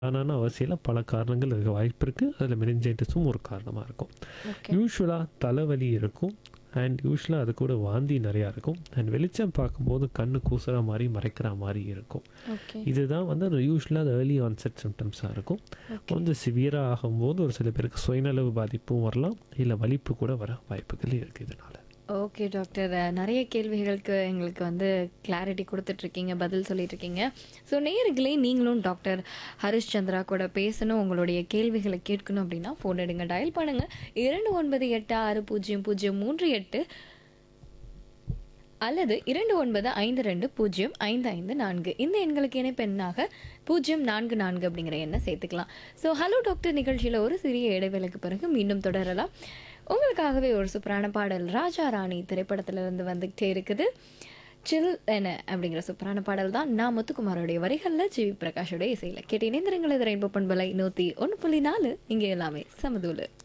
ஆனான அவசியம் பல காரணங்கள் இருக்க வாய்ப்பு இருக்குது அதில் மெனிஞ்சைட்டிஸும் ஒரு காரணமாக இருக்கும் ஓகே யூஸ்வலாக தலைவலி இருக்கும் அண்ட் யூஸ்வலாக அது கூட வாந்தி நிறையா இருக்கும் அண்ட் வெளிச்சம் பார்க்கும்போது கண்ணு கூசுற மாதிரி மறைக்கிற மாதிரி இருக்கும் ஓகே இதுதான் வந்து அந்த யூஸ்வலாக ஏர்லி ஆன்செட் சிம்டம்ஸாக இருக்கும் ஓகே கொஞ்சம் சிவியராக ஆகும்போது ஒரு சில பேருக்கு சுயநலவு பாதிப்பும் வரலாம் இல்லை வலிப்பு கூட வர வாய்ப்புகள் இருக்குது இதனால் ஓகே டாக்டர் அஹ், நிறைய கேள்விகளுக்கு எங்களுக்கு வந்து கிளாரிட்டி கொடுத்துட்ருக்கீங்க பதில் சொல்லிட்டு இருக்கீங்க ஸோ நேயர்களே நீங்களும் டாக்டர் ஹரிஷ் சந்திரா கூட பேசணும் உங்களுடைய கேள்விகளை கேட்கணும் அப்படின்னா ஃபோன் எடுங்க டயல் பண்ணுங்க இரண்டு ஒன்பது எட்டு ஆறு பூஜ்ஜியம் பூஜ்ஜியம் மூன்று எட்டு அல்லது இரண்டு ஒன்பது ஐந்து ரெண்டு பூஜ்ஜியம் ஐந்து ஐந்து நான்கு இந்த எண்களுக்கு இணைப்பு எண்ணாக பூஜ்ஜியம் நான்கு நான்கு அப்படிங்கிற எண்ணை சேர்த்துக்கலாம் ஸோ ஹலோ டாக்டர் நிகழ்ச்சியில் ஒரு சிறிய இடைவேளைக்கு பிறகு மீண்டும் தொடரலாம் உங்களுக்காகவே ஒரு சூப்பரான பாடல் ராஜா ராணி திரைப்படத்திலிருந்து வந்துகிட்டே இருக்குது சில் என அப்படிங்கிற சூப்பரான பாடல் தான் நான் முத்துக்குமாரோடைய வரிகளில் ஜிவி பிரகாஷோட இசையில் கேட்டு இணைந்திருங்கள் இது ரெயின்போ பண்பலை நூற்றி ஒன்று புள்ளி நாலு இங்கே எல்லாமே சமதூலு